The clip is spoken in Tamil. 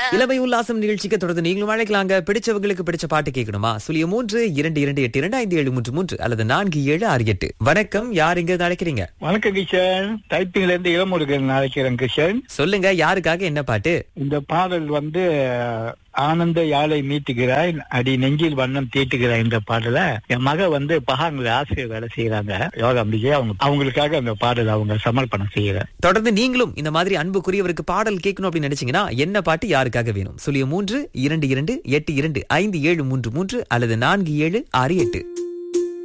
இளமை உல்லாசம் நிகழ்ச்சிக்கு தொடர்ந்து நீங்களும் அழைக்கலாங்க பிடிச்சவங்களுக்கு பிடிச்ச பாட்டு கேட்கணுமா சுழிய மூன்று இரண்டு இரண்டு எட்டு இரண்டு ஐந்து ஏழு மூன்று மூன்று அல்லது நான்கு ஏழு ஆறு எட்டு வணக்கம் யார் இங்க அழைக்கிறீங்க வணக்கம் கிஷன் டைப்பிங்ல இருந்து இளமுருகன் அழைக்கிறேன் கிஷன் சொல்லுங்க யாருக்காக என்ன பாட்டு இந்த பாடல் வந்து ஆனந்த யாழை மீட்டுகிறாய் அடி நெஞ்சில் வண்ணம் தீட்டுகிறாய் இந்த பாடல என் மக வந்து பகாங்கல ஆசிரியர் வேலை செய்யறாங்க யோகா அம்பிகை அவங்க அவங்களுக்காக அந்த பாடல் அவங்க சமர்ப்பணம் செய்யறேன் தொடர்ந்து நீங்களும் இந்த மாதிரி அன்புக்குரியவருக்கு பாடல் கேட்கணும் அப்படின்னு நினைச்சீங்கன்னா என்ன பாட்டு யாருக்காக வேணும் சுழிய மூன்று இரண்டு இரண்டு எட்டு இரண்டு ஐந்து ஏழு மூன்று மூன்று அல்லது நான்கு ஏழு ஆறு எட்டு